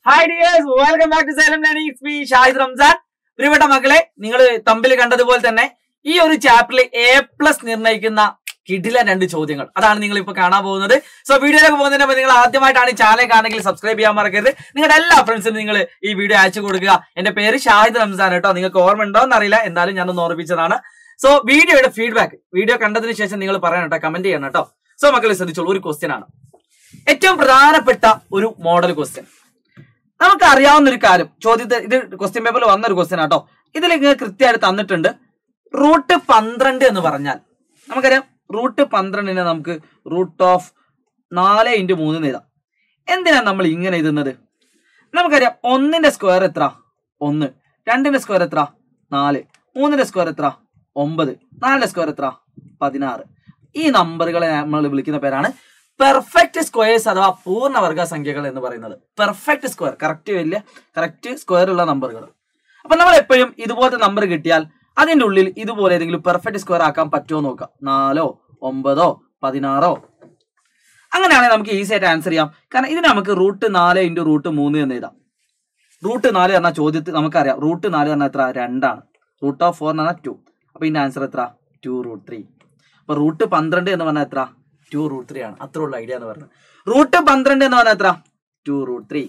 Hi dears welcome back to Xylem learning it's me Shahid Ramzan പ്രിയപ്പെട്ട മക്കളെ നിങ്ങൾ തമ്പിൽ കണ്ടതുപോലെ തന്നെ ഈ ഒരു ചാപ്റ്ററിൽ എ പ്ലസ് നിർണ്ണയിക്കുന്ന കിടില രണ്ട് ചോദ്യങ്ങൾ അതാണ് നിങ്ങൾ ഇപ്പൊ കാണാൻ പോകുന്നത് സോ വീഡിയോയിലേക്ക് പോകുന്നതിന് മുമ്പ് നിങ്ങൾ ആദ്യമായിട്ടാണ് ഈ ചാനൽ കാണുമെങ്കിൽ സബ്സ്ക്രൈബ് ചെയ്യാൻ മറക്കരുത് നിങ്ങളുടെ എല്ലാ ഫ്രണ്ട്സിനും നിങ്ങൾ ഈ വീഡിയോ അയച്ചു കൊടുക്കുക എന്റെ പേര് ഷാഹിദ് റംസാൻ കേട്ടോ നിങ്ങൾക്ക് ഓർമ്മ ഉണ്ടോ എന്നറിയില്ല എന്നാലും ഞാനൊന്ന് ഓർമ്മിച്ചതാണ് സോ വീഡിയോയുടെ ഫീഡ്ബാക്ക് വീഡിയോ കണ്ടതിന് ശേഷം നിങ്ങൾ പറയണം കേട്ടോ കമന്റ് ചെയ്യണം കേട്ടോ സോ മക്കളെ ശ്രദ്ധിച്ചോളൂ ഒരു ക്വസ്റ്റ്യൻ ആണ് ഏറ്റവും പ്രധാനപ്പെട്ട ഒരു മോഡൽ ക്വസ്റ്റ്യൻ നമുക്ക് അറിയാവുന്ന ഒരു കാര്യം ചോദ്യത്തെ ഇത് ക്വസ്റ്റ്യൻ പേപ്പറിൽ വന്ന ഒരു ക്വസ്റ്റ്യൻ ആട്ടോ ഇതിൽ ഇങ്ങനെ കൃത്യമായിട്ട് തന്നിട്ടുണ്ട് റൂട്ട് പന്ത്രണ്ട് എന്ന് പറഞ്ഞാൽ നമുക്കറിയാം റൂട്ട് പന്ത്രണ്ടിനെ നമുക്ക് റൂട്ട് ഓഫ് നാല് ഇൻറ്റു മൂന്ന് എഴുതാം എന്തിനാണ് നമ്മൾ ഇങ്ങനെ എഴുതുന്നത് നമുക്കറിയാം ഒന്നിന്റെ സ്ക്വയർ എത്ര ഒന്ന് രണ്ടിന്റെ സ്ക്വയർ എത്ര നാല് മൂന്നിന്റെ സ്ക്വയർ എത്ര ഒമ്പത് നാലിന്റെ സ്ക്വയർ എത്ര പതിനാറ് ഈ നമ്പറുകളെ നമ്മൾ വിളിക്കുന്ന പേരാണ് പെർഫെക്റ്റ് സ്ക്വയേഴ്സ് അഥവാ പൂർണ്ണവർഗ സംഖ്യകൾ എന്ന് പറയുന്നത് പെർഫെക്റ്റ് സ്ക്വയർ കറക്റ്റ് വലിയ കറക്റ്റ് സ്ക്വയർ ഉള്ള നമ്പറുകൾ അപ്പൊ നമ്മൾ എപ്പോഴും ഇതുപോലത്തെ നമ്പർ കിട്ടിയാൽ അതിന്റെ ഉള്ളിൽ ഇതുപോലെ ഏതെങ്കിലും പെർഫെക്റ്റ് സ്ക്വയർ ആക്കാൻ പറ്റുമോ നോക്കാം നാലോ ഒമ്പതോ പതിനാറോ അങ്ങനെയാണെങ്കിൽ നമുക്ക് ഈസി ആയിട്ട് ആൻസർ ചെയ്യാം കാരണം ഇതിന് നമുക്ക് റൂട്ട് നാല് ഇൻറ്റു റൂട്ട് മൂന്ന് എന്ന് എഴുതാം റൂട്ട് നാല് പറഞ്ഞ ചോദ്യത്തിൽ നമുക്കറിയാം റൂട്ട് നാല് പറഞ്ഞാൽ എത്ര രണ്ടാണ് റൂട്ട് ഓഫ് ഫോർ എന്ന് പറഞ്ഞാൽ ടു അപ്പൊ ഇതിന്റെ ആൻസർ എത്ര ടു റൂട്ട് ത്രീ അപ്പൊ റൂട്ട് പന്ത്രണ്ട് എന്ന് പറഞ്ഞാൽ എത്ര ടു റൂട്ട് ത്രീ ആണ് അത്ര ഉള്ള ഐഡിയ എന്ന് പറയുന്നത് റൂട്ട് പന്ത്രണ്ട് എന്ന് പറഞ്ഞാൽ എത്ര ടു റൂട്ട് ത്രീ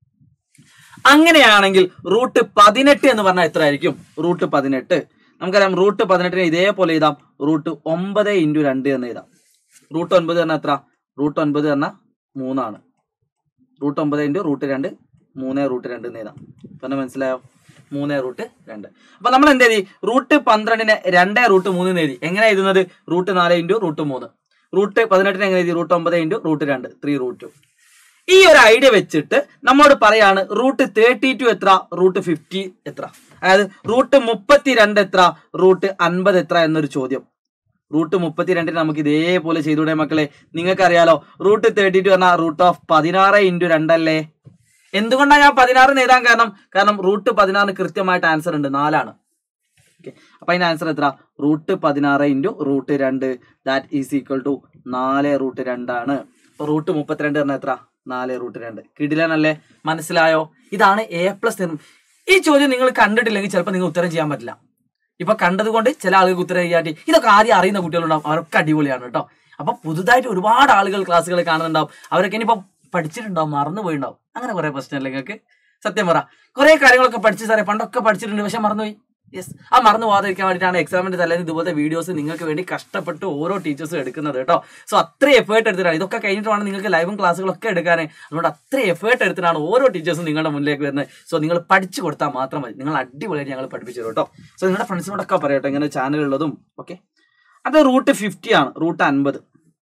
അങ്ങനെയാണെങ്കിൽ റൂട്ട് പതിനെട്ട് എന്ന് പറഞ്ഞാൽ എത്ര ആയിരിക്കും റൂട്ട് പതിനെട്ട് നമുക്കറിയാം റൂട്ട് പതിനെട്ടിന് ഇതേപോലെ എഴുതാം റൂട്ട് ഒമ്പത് ഇൻറ്റു രണ്ട് എന്ന് എഴുതാം റൂട്ട് ഒൻപത് പറഞ്ഞാൽ എത്ര റൂട്ട് ഒൻപത് പറഞ്ഞാൽ മൂന്നാണ് റൂട്ട് ഒമ്പത് ഇൻറ്റു റൂട്ട് രണ്ട് മൂന്ന് റൂട്ട് രണ്ട് എന്ന് എഴുതാം പറഞ്ഞ മനസ്സിലായോ മൂന്ന് റൂട്ട് രണ്ട് അപ്പൊ നമ്മൾ എന്ത് എഴുതി റൂട്ട് പന്ത്രണ്ടിന് രണ്ട് റൂട്ട് മൂന്ന് എന്ന് എഴുതി എങ്ങനെ എഴുതുന്നത് റൂട്ട് നാല് ഇൻറ്റു റൂട്ട് മൂന്ന് റൂട്ട് പതിനെട്ടിന് എങ്ങനെ എഴുതി റൂട്ട് ഒമ്പത് ഇൻറ്റു റൂട്ട് രണ്ട് ത്രീ റൂട്ട് ടു ഈ ഒരു ഐഡിയ വെച്ചിട്ട് നമ്മോട് പറയാണ് റൂട്ട് തേർട്ടി ടു എത്ര റൂട്ട് ഫിഫ്റ്റി എത്ര അതായത് റൂട്ട് മുപ്പത്തി രണ്ട് എത്ര റൂട്ട് അൻപത് എത്ര എന്നൊരു ചോദ്യം റൂട്ട് മുപ്പത്തിരണ്ടിന് നമുക്ക് ഇതേപോലെ ചെയ്തൂടെ മക്കളെ നിങ്ങൾക്ക് അറിയാലോ റൂട്ട് തേർട്ടി ടു പറഞ്ഞാൽ റൂട്ട് ഓഫ് പതിനാറ് ഇൻറ്റു രണ്ടല്ലേ എന്തുകൊണ്ടാണ് ഞാൻ പതിനാറിന് എഴുതാൻ കാരണം കാരണം റൂട്ട് പതിനാറിന് കൃത്യമായിട്ട് ആൻസർ ഉണ്ട് നാലാണ് ഓക്കെ അപ്പൊ അതിന്റെ ആൻസർ എത്ര റൂട്ട് പതിനാറ് ഇൻറ്റു റൂട്ട് രണ്ട് ദാറ്റ് ഈസ് ഈക്വൽ ടു നാല് റൂട്ട് രണ്ടാണ് റൂട്ട് മുപ്പത്തിരണ്ട് പറഞ്ഞാൽ എത്ര നാല് റൂട്ട് രണ്ട് കിടിലനല്ലേ മനസ്സിലായോ ഇതാണ് എ പ്ലസ് ഈ ചോദ്യം നിങ്ങൾ കണ്ടിട്ടില്ലെങ്കിൽ ചിലപ്പോൾ നിങ്ങൾ ഉത്തരം ചെയ്യാൻ പറ്റില്ല ഇപ്പൊ കണ്ടതുകൊണ്ട് ചില ആളുകൾക്ക് ഉത്തരം ചെയ്യാട്ടി ഇതൊക്കെ ആദ്യം അറിയുന്ന കുട്ടികളുണ്ടാവും അവരൊക്കെ അടിപൊളിയാണ് കേട്ടോ അപ്പൊ പുതുതായിട്ട് ഒരുപാട് ആളുകൾ ക്ലാസ്സുകൾ കാണുന്നുണ്ടാവും അവരൊക്കെ ഇനിയിപ്പോ പഠിച്ചിട്ടുണ്ടാവും മറന്നു പോയിണ്ടാവും അങ്ങനെ കുറെ പ്രശ്നമല്ലേ നിങ്ങൾക്ക് സത്യം പറ കുറെ കാര്യങ്ങളൊക്കെ പഠിച്ചു സാറേ പണ്ടൊക്കെ പഠിച്ചിട്ടുണ്ട് പക്ഷെ മറന്നുപോയി യെസ് ആ മറന്നു പോകാതിരിക്കാൻ വേണ്ടിയിട്ടാണ് എക്സാമിന്റെ തലേന്ന് ഇതുപോലത്തെ വീഡിയോസ് നിങ്ങൾക്ക് വേണ്ടി കഷ്ടപ്പെട്ട് ഓരോ ടീച്ചേഴ്സും എടുക്കുന്നത് കേട്ടോ സോ അത്ര എഫേർട്ട് എടുത്തിട്ടാണ് ഇതൊക്കെ കഴിഞ്ഞിട്ട് വേണം നിങ്ങൾക്ക് ലൈവും ക്ലാസ്സുകളൊക്കെ എടുക്കാൻ അതുകൊണ്ട് അത്ര എഫേർട്ട് എടുത്തിട്ടാണ് ഓരോ ടീച്ചേഴ്സും നിങ്ങളുടെ മുന്നിലേക്ക് വരുന്നത് സോ നിങ്ങൾ പഠിച്ചു കൊടുത്താൽ മാത്രം മതി നിങ്ങൾ അടിപൊളിയായിട്ട് ഞങ്ങൾ പഠിപ്പിച്ചു തരും കേട്ടോ സോ നിങ്ങളുടെ ഫ്രണ്ട്സിനോടൊക്കെ പറയട്ടെ ഇങ്ങനെ ചാനലുള്ളതും ഓക്കെ അത് റൂട്ട് ഫിഫ്റ്റി ആണ് റൂട്ട് അൻപത്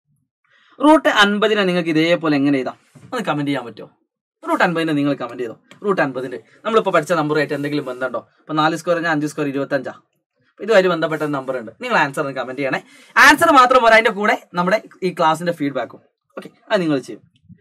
റൂട്ട് അൻപതിനെ നിങ്ങൾക്ക് ഇതേപോലെ എങ്ങനെ എഴുതാം ഒന്ന് കമന്റ് ചെയ്യാൻ പറ്റുമോ റൂട്ട് അൻപതിനെ നിങ്ങൾ കമന്റ് ചെയ്തോ റൂട്ട് അൻപതിന്റെ നമ്മളിപ്പോൾ പഠിച്ച നമ്പറുമായിട്ട് എന്തെങ്കിലും ബന്ധമുണ്ടോ ഇപ്പൊ നാല് സ്ക്വയർ കഴിഞ്ഞാൽ അഞ്ച് സ്ക്വയർ ഇരുപത്തഞ്ചാ ഇതുമായിട്ട് ബന്ധപ്പെട്ട നമ്പർ ഉണ്ട് നിങ്ങൾ ആൻസർ ഒന്ന് കമന്റ് ചെയ്യണേ ആൻസർ മാത്രം പോരാ അതിന്റെ കൂടെ നമ്മുടെ ഈ ക്ലാസിന്റെ ഫീഡ്ബാക്കും ഓക്കെ അത് നിങ്ങൾ ചെയ്യും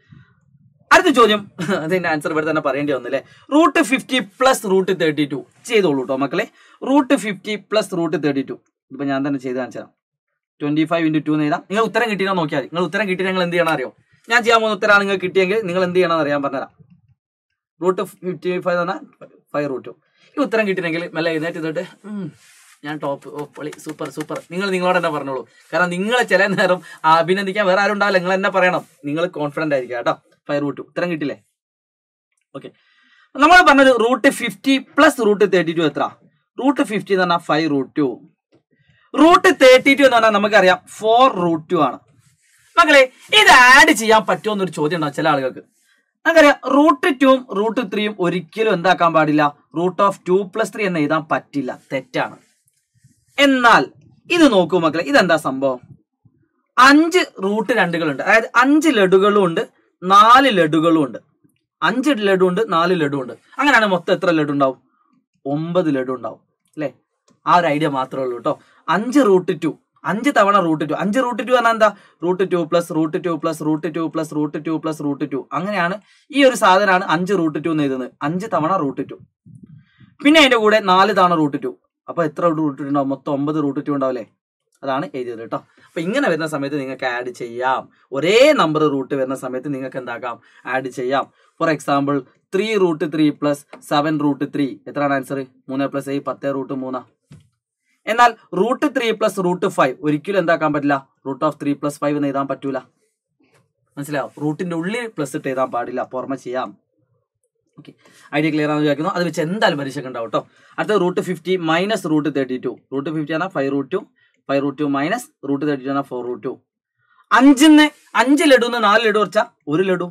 അടുത്ത ചോദ്യം അതിന്റെ ആൻസർ ഇവിടെ തന്നെ പറയേണ്ടി വന്നില്ലേ root fifty plus root thirty two ചെയ്തോളൂ കേട്ടോ മക്കളെ root fifty plus root thirty two ഇപ്പൊ ഞാൻ തന്നെ ചെയ്ത് കാണിച്ചു തരാം ട്വന്റി ഫൈവ് ഇൻറ്റു ടു എന്ന് എഴുതാം നിങ്ങൾ ഉത്തരം കിട്ടിയോ നോക്കിയാൽ മതി. നിങ്ങൾ ഉത്തരം കിട്ടിയാൽ നിങ്ങൾ എന്ത് ചെയ്യണം അറിയോ ഞാൻ ചെയ്യാൻ പോകുന്ന ഉത്തരമാണ് നിങ്ങൾക്ക് കിട്ടിയെങ്കിൽ നിങ്ങൾ എന്ത് ചെയ്യണമെന്ന് അറിയാൻ പറഞ്ഞുതരാം റൂട്ട് ഫിഫ്റ്റി ഫൈവ് എന്ന് പറഞ്ഞാൽ ഫൈവ് റൂട്ട് ഈ ഉത്തരം കിട്ടിയെങ്കിൽ മെല്ലെ എഴുന്നേറ്റ് ചെയ്തിട്ട് ഉം, ഞാൻ ടോപ്പ് ഓ പൊളി സൂപ്പർ സൂപ്പർ നിങ്ങൾ നിങ്ങളോട് തന്നെ പറഞ്ഞോളൂ കാരണം നിങ്ങളെ ചില നേരം അഭിനന്ദിക്കാൻ വേറെ ആരും ഉണ്ടാവില്ല നിങ്ങൾ തന്നെ പറയണം നിങ്ങൾ കോൺഫിഡന്റ് ആയിരിക്കുക കേട്ടോ ഫൈവ് റൂട്ട് ഉത്തരം കിട്ടില്ലേ ഓക്കെ നമ്മൾ പറഞ്ഞത് root fifty plus root thirty two എത്ര റൂട്ട് ഫിഫ്റ്റി എന്ന് പറഞ്ഞാൽ five root two root thirty two എന്ന് പറഞ്ഞാൽ നമുക്കറിയാം ഫോർ റൂട്ട് ടു ആണ് മക്കളെ ഇത് ആഡ് ചെയ്യാൻ പറ്റുമോ എന്നൊരു ചോദ്യം ഉണ്ടാവും ചില ആളുകൾക്ക് നമുക്കറിയാം റൂട്ട് ടുവും റൂട്ട് ത്രീയും ഒരിക്കലും എന്താക്കാൻ പാടില്ല root of two plus three എന്ന് എഴുതാൻ പറ്റില്ല തെറ്റാണ് എന്നാൽ ഇത് നോക്കൂ മക്കളെ ഇതെന്താ സംഭവം അഞ്ച് റൂട്ട് രണ്ടുകളുണ്ട് അതായത് അഞ്ച് ലഡുകളും ഉണ്ട് നാല് ലഡുകളും ഉണ്ട് അഞ്ച് ലഡു ഉണ്ട് നാല് ലഡു ഉണ്ട് അങ്ങനെയാണ് മൊത്തം എത്ര ലഡു ഉണ്ടാവും ഒമ്പത് ലഡു ഉണ്ടാവും അല്ലേ ആ ഒരു ഐഡിയ മാത്രമേ ഉള്ളൂ കേട്ടോ അഞ്ച് റൂട്ട് ടു അഞ്ച് തവണ റൂട്ട് ടു അഞ്ച് റൂട്ട് ടു പറഞ്ഞാൽ എന്താ root two plus root two plus root two plus root two plus root two അങ്ങനെയാണ് ഈ ഒരു സാധനമാണ് അഞ്ച് റൂട്ട് ടു എന്ന് എഴുതുന്നത് അഞ്ച് തവണ റൂട്ട് ടു പിന്നെ അതിന്റെ കൂടെ നാല് തവണ റൂട്ട് ടു അപ്പൊ എത്ര റൂട്ട് ടു ഉണ്ടാവും മൊത്തം ഒമ്പത് റൂട്ട് ടു ഉണ്ടാവില്ലേ അതാണ് എഴുതിയത് കേട്ടോ അപ്പൊ ഇങ്ങനെ വരുന്ന സമയത്ത് നിങ്ങൾക്ക് ആഡ് ചെയ്യാം ഒരേ നമ്പർ റൂട്ട് വരുന്ന സമയത്ത് നിങ്ങൾക്ക് എന്താക്കാം ആഡ് ചെയ്യാം for example three root three plus seven root three എത്രയാണ് ആൻസർ മൂന്ന് പ്ലസ് ഏഴ് പത്ത് റൂട്ട് മൂന്നാ എന്നാൽ root three plus root five ഒരിക്കലും എന്താക്കാൻ പറ്റില്ല root of three plus five എന്ന് എഴുതാൻ പറ്റൂല മനസ്സിലാവും റൂട്ടിന്റെ ഉള്ളിൽ പ്ലസ് ഇട്ട് എഴുതാൻ പാടില്ല പുറമെ ചെയ്യാം ഓക്കെ ഐഡിയ ക്ലിയർ ആണെന്ന് വിചാരിക്കുന്നു അത് വെച്ച് എന്തായാലും പരീക്ഷയ്ക്ക് ഉണ്ടാവും കേട്ടോ അടുത്ത root fifty minus root thirty two root fifty ആണ് five root two five root two minus root thirty two ആണ് ഫോർ റൂട്ട് ടു അഞ്ചിന്ന് അഞ്ച് ലഡുന്ന് നാല് ലഡു വെച്ചാൽ ഒരു ലഡു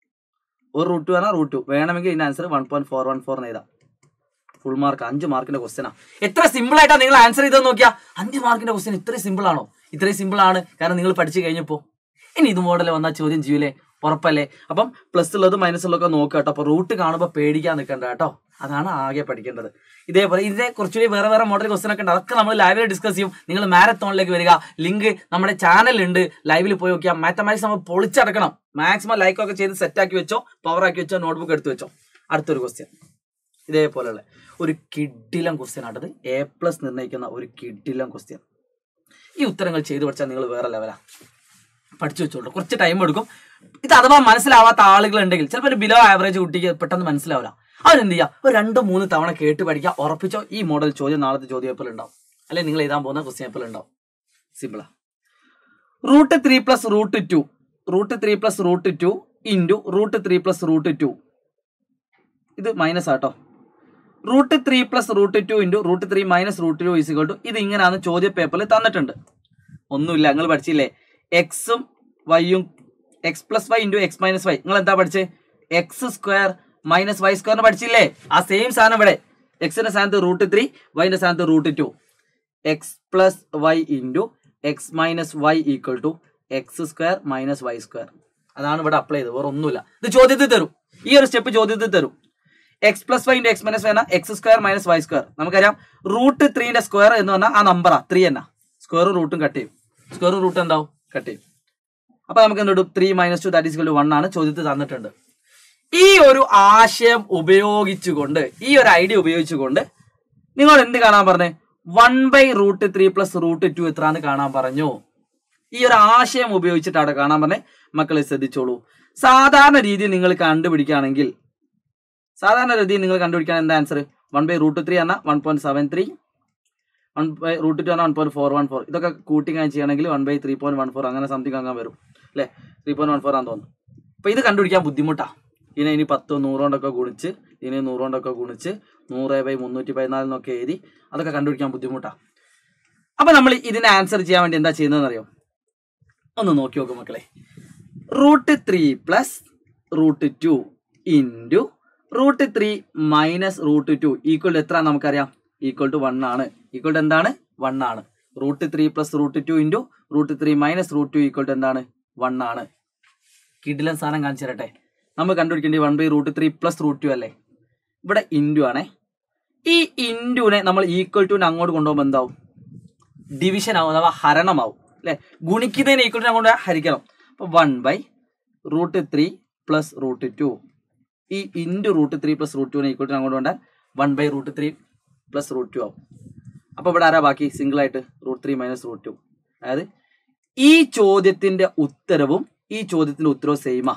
ഒരു റൂട്ട് ടു ആണ് റൂട്ട് ടു വേണമെങ്കിൽ ഇതിന്റെ answer one point four one four എഴുതാം ഫുൾ മാർക്ക് അഞ്ച് മാർക്കിന്റെ ക്വസ്റ്റ്യനാ എത്ര സിമ്പിൾ ആയിട്ടാ നിങ്ങൾ ആൻസർ ചെയ്തെന്ന് നോക്കിയാ അഞ്ച് മാർക്കിന്റെ ക്വസ്റ്റ്യൻ ഇത്രയും സിമ്പിൾ ആണോ ഇത്രയും സിമ്പിൾ ആണ് കാരണം നിങ്ങൾ പഠിച്ചു കഴിഞ്ഞപ്പോ ഇനി ഇത് മോഡൽ വന്നാൽ ചോദ്യം ചെയ്യൂലേ ഉറപ്പല്ലേ അപ്പം പ്ലസ് ഉള്ളത് മൈനസ് ഉള്ളതൊക്കെ നോക്കുക കേട്ടോ അപ്പൊ റൂട്ട് കാണുമ്പോൾ പേടിക്കാൻ നിൽക്കണ്ട കേട്ടോ അതാണ് ആകെ പഠിക്കേണ്ടത് ഇതേപോലെ ഇതിനെ കുറച്ചുകൂടി വേറെ വേറെ മോഡൽ ക്വസ്റ്റൻ ഒക്കെ ഉണ്ട് അതൊക്കെ നമ്മൾ ലൈവിൽ ഡിസ്കസ് ചെയ്യും നിങ്ങൾ മാരത്തോണിലേക്ക് വരിക ലിങ്ക് നമ്മുടെ ചാനലുണ്ട് ലൈവിൽ പോയി നോക്കിയാൽ മാത്തമാറ്റിക്സ് നമ്മൾ പൊളിച്ചടക്കണം മാക്സിമം ലൈക്കൊക്കെ ചെയ്ത് സെറ്റ് ആക്കി വെച്ചോ പവർ ആക്കി വെച്ചോ നോട്ട്ബുക്ക് എടുത്ത് വെച്ചോ അടുത്തൊരു ക്വസ്റ്റ്യൻ ഇതേപോലെയുള്ള ഒരു കിഡിലം ക്വസ്റ്റ്യൻ ആട്ടത് എ പ്ലസ് നിർണ്ണയിക്കുന്ന ഒരു കിഡിലം ക്വസ്റ്റ്യൻ ഈ ഉത്തരങ്ങൾ ചെയ്തു പഠിച്ചാൽ നിങ്ങൾ വേറെ ലെവലാ പഠിച്ചു വെച്ചോളൂ കുറച്ച് ടൈം എടുക്കും ഇത് അഥവാ മനസ്സിലാവാത്ത ആളുകൾ ഉണ്ടെങ്കിൽ ചിലപ്പോൾ ഒരു ബിലോ ആവറേജ് കുട്ടിക്ക് പെട്ടെന്ന് മനസ്സിലാവില്ല അവരെന്ത് ചെയ്യുക ഒരു രണ്ടോ മൂന്ന് തവണ കേട്ട് പഠിക്കുക ഉറപ്പിച്ചോ ഈ മോഡൽ ചോദ്യം നാളത്തെ ചോദ്യം പേപ്പറിൽ ഉണ്ടാവും അല്ലെങ്കിൽ നിങ്ങൾ എഴുതാൻ പോകുന്ന ക്വസ്റ്റ്യൻ പേപ്പറിൽ ഉണ്ടാവും സിമ്പിളാ root three plus root two root three plus root two into root three plus root two ഇത് മൈനസ് ആട്ടോ root three plus root two into root three minus root two is equal to ഇത് ഇങ്ങനെയാണ് ചോദ്യ പേപ്പറിൽ തന്നിട്ടുണ്ട് ഒന്നുമില്ല നിങ്ങൾ പഠിച്ചില്ലേ എക്സും വൈയും X plus Y into X minus Y നിങ്ങൾ എന്താ പഠിച്ചേ എക്സ് സ്ക്വയർ മൈനസ് വൈ സ്ക്വയറിന് പഠിച്ചില്ലേ ആ സെയിം സാധനം ഇവിടെ എക്സിന്റെ സ്ഥാനത്ത് റൂട്ട് ത്രീ വൈന്റെ സ്ഥാനത്ത് root two X plus Y into X minus Y equal to X square minus Y square അതാണ് ഇവിടെ അപ്ലൈ ചെയ്തത് വേറെ ഒന്നുമില്ല ഇത് ചോദ്യത്തിൽ തരും ഈ ഒരു സ്റ്റെപ്പ് ചോദ്യത്തിൽ തരും X plus Y into X minus Y X square minus Y square നമുക്കറിയാം റൂട്ട് ത്രീന്റെ സ്ക്വയർ എന്ന് പറഞ്ഞാൽ ആ നമ്പറാ ത്രീ എന്നാ സ്ക്വയറും റൂട്ടും കട്ട് ചെയ്യും സ്ക്വയറും റൂട്ട് എന്താവും കട്ട് ചെയ്യും അപ്പൊ നമുക്ക് എന്തിടും three minus two that is one ആണ് ചോദ്യത്തിൽ തന്നിട്ടുണ്ട് ഈ ഒരു ആശയം ഉപയോഗിച്ചുകൊണ്ട് ഈ ഒരു ഐഡിയ ഉപയോഗിച്ചുകൊണ്ട് നിങ്ങൾ എന്ത് കാണാൻ പറഞ്ഞേ one by root three plus root two എത്രാന്ന് കാണാൻ പറഞ്ഞു ഈ ഒരു ആശയം ഉപയോഗിച്ചിട്ട് അവിടെ കാണാൻ പറഞ്ഞേ മക്കളെ ശ്രദ്ധിച്ചോളൂ സാധാരണ രീതിയിൽ നിങ്ങൾ കണ്ടുപിടിക്കുകയാണെങ്കിൽ സാധാരണ രീതിയിൽ നിങ്ങൾ കണ്ടുപിടിക്കാൻ എന്താ answer one by root three പറഞ്ഞാൽ one point seven three one by root two പറഞ്ഞാൽ one point four one four ഇതൊക്കെ കൂട്ടി ഞാൻ ചെയ്യണമെങ്കിൽ one by three point one four അങ്ങനെ സംതിങ് അങ്ങനെ വരും അല്ലേ ത്രീ പോയിന്റ് വൺ ഫോർ ആണെന്ന് തോന്നുന്നു അപ്പൊ ഇത് കണ്ടുപിടിക്കാൻ ബുദ്ധിമുട്ടാ ഇതിനെ ഇനി പത്തോ നൂറുകൊണ്ടൊക്കെ ഗുണിച്ച് ഇതിനെ നൂറുകൊണ്ടൊക്കെ ഗുണിച്ച് നൂറ് ബൈ മുന്നൂറ്റി പതിനാലിനൊക്കെ എഴുതി അതൊക്കെ കണ്ടുപിടിക്കാൻ ബുദ്ധിമുട്ടാ അപ്പൊ നമ്മൾ ഇതിനെ ആൻസർ ചെയ്യാൻ വേണ്ടി എന്താ ചെയ്യുന്നതെന്ന് അറിയോ ഒന്ന് നോക്കി നോക്കും മക്കളെ root three plus root two into root three minus root two equal എത്ര നമുക്കറിയാം ഈക്വൽ ടു വൺ ആണ് ഈക്വൽ ടു എന്താണ് വൺ ആണ് root three plus root two into root three minus root two equal to എന്താണ് one ആണ് കിടിലൻ സാധനം കാണിച്ചു തരട്ടെ നമ്മൾ കണ്ടുപിടിക്കേണ്ടത് one by root three plus root two അല്ലേ ഇവിടെ ഇൻറ്റു ആണേ ഈ ഇൻറ്റുവിനെ നമ്മൾ ഈക്വൽ ടുവിനെ അങ്ങോട്ട് കൊണ്ടുപോകുമ്പോൾ എന്താവും ഡിവിഷൻ ആവും അഥവാ ഹരണമാവും അല്ലെ ഗുണിക്കുന്നതിന് ഈക്വൽ ടു അങ്ങോട്ട് ഹരിക്കണം അപ്പൊ one by root three plus root two ഈ into root three plus root ടുവിനെ ഈക്വൽ ടു അങ്ങോട്ട് കൊണ്ടാൽ one by root three plus root two ആവും അപ്പൊ ഇവിടെ ആരാ ബാക്കി സിംഗിൾ ആയിട്ട് root three minus root two അതായത് ഈ ചോദ്യത്തിന്റെ ഉത്തരവും ഈ ചോദ്യത്തിന്റെ ഉത്തരവും സെയിമാ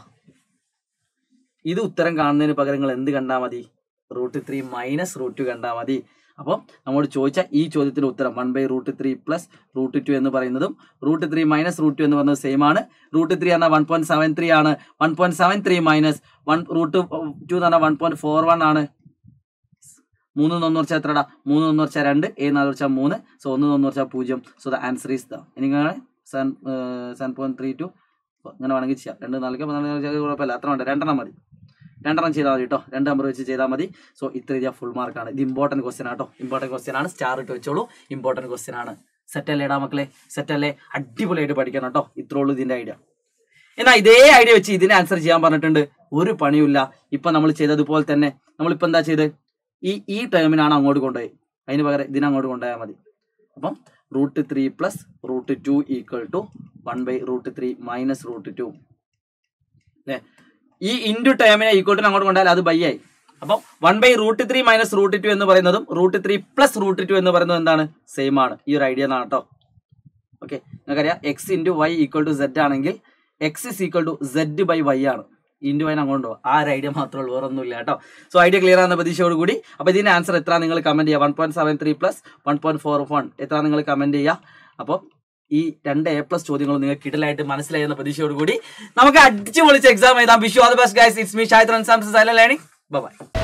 ഇത് ഉത്തരം കാണുന്നതിന് പകരം നിങ്ങൾ എന്ത് കണ്ടാൽ മതി root three minus root two കണ്ടാൽ മതി അപ്പം നമ്മോട് ചോദിച്ച ഈ ചോദ്യത്തിന്റെ ഉത്തരം one by root three plus root two എന്ന് പറയുന്നതും root three minus root two എന്ന് പറയുന്നത് സെയിം ആണ് റൂട്ട് ത്രീ എന്നാൽ വൺ പോയിന്റ് സെവൻ ത്രീ ആണ് one point seven three minus one root two എന്ന് പറഞ്ഞാൽ വൺ പോയിന്റ് ഫോർ വൺ ആണ് മൂന്ന് ഒന്ന് വെച്ചാൽ എത്രടാ മൂന്ന് ഒന്ന് വെച്ചാൽ രണ്ട് ഏഴ് നാല് വെച്ചാൽ മൂന്ന് സോ ഒന്ന് ഒന്ന് വെച്ചാൽ പൂജ്യം so the answer is the എനിക്കാണ് seven seven point three two അങ്ങനെ വേണമെങ്കിൽ ചെയ്യാം രണ്ട് നാല് പതിനാല് കുഴപ്പമില്ല അത്ര വേണ്ട രണ്ടെണ്ണം മതി രണ്ടെണ്ണം ചെയ്താൽ മതി കേട്ടോ രണ്ട് നമ്പർ വെച്ച് ചെയ്താൽ മതി സോ ഇത്ര എഴുതിയാൽ ഫുൾ മാർക്കാണ് ഇത് ഇമ്പോർട്ടൻറ്റ് ക്വസ്റ്റ്യൻ ആട്ടോ ഇമ്പോർട്ടൻറ്റ് ക്വസ്റ്റ്യൻ ആണ് സ്റ്റാർ ഇട്ട് വെച്ചോളൂ ഇമ്പോർട്ടൻറ്റ് ക്വസ്റ്റ്യൻ ആണ് സെറ്റ് അല്ലേ ഇടാ മക്കളെ സെറ്റ് അല്ലേ അടിപൊളിയായിട്ട് പഠിക്കണം കേട്ടോ ഇത്രേ ഉള്ളൂ ഇതിന്റെ ഐഡിയ എന്നാൽ ഇതേ ഐഡിയ വെച്ച് ഇതിനെ ആൻസർ ചെയ്യാൻ പറഞ്ഞിട്ടുണ്ട് ഒരു പണിയില്ല ഇപ്പൊ നമ്മൾ ചെയ്തതുപോലെ തന്നെ നമ്മളിപ്പോ എന്താ ചെയ്ത് ഈ ഈ ടേമിനാണ് അങ്ങോട്ട് കൊണ്ടുപോയി അതിന് പകരം ഇതിനെ അങ്ങോട്ട് കൊണ്ടുപോയാൽ മതി അപ്പം root three plus root two equal to one by root three minus root two അല്ലേ ഈ ഇൻറ്റു ടേമിനെ ഈക്വൽ ടു അങ്ങോട്ട് കൊണ്ടാൽ അത് ബൈ ആയി അപ്പം one by root three minus root two എന്ന് പറയുന്നതും root three plus root two എന്ന് പറയുന്നത് എന്താണ് സെയിം ആണ് ഈ ഒരു ഐഡിയ എന്നാണ് കേട്ടോ ഓക്കെ നിങ്ങൾക്കറിയാം X into Y equal to Z ആണെങ്കിൽ X is equal to Z by Y ആണ് ഇൻറ്റു അതിന് അങ്ങോട്ടോ ആ ഒരു ഐഡിയ മാത്രമേ ഉള്ളൂ വേറെ ഒന്നുമില്ല കേട്ടോ സോ ഐഡിയ ക്ലിയർ ആകുന്ന പ്രതീക്ഷയോട് കൂടി അപ്പോൾ ഇതിന്റെ ആൻസർ എത്ര നിങ്ങൾ കമന്റ് ചെയ്യുക one point seven three plus one point four one എത്ര നിങ്ങൾ കമന്റ് ചെയ്യുക അപ്പോൾ ഈ രണ്ട് എ പ്ലസ് ചോദ്യങ്ങൾ നിങ്ങൾക്ക് കിടലായിട്ട് മനസ്സിലായി എന്ന പ്രതീക്ഷയോട് കൂടി നമുക്ക് അടിച്ചു പൊളിച്ച് എക്സാം എഴുതാം wish you all the best guys it's me Shayathran Samson Xylem learning by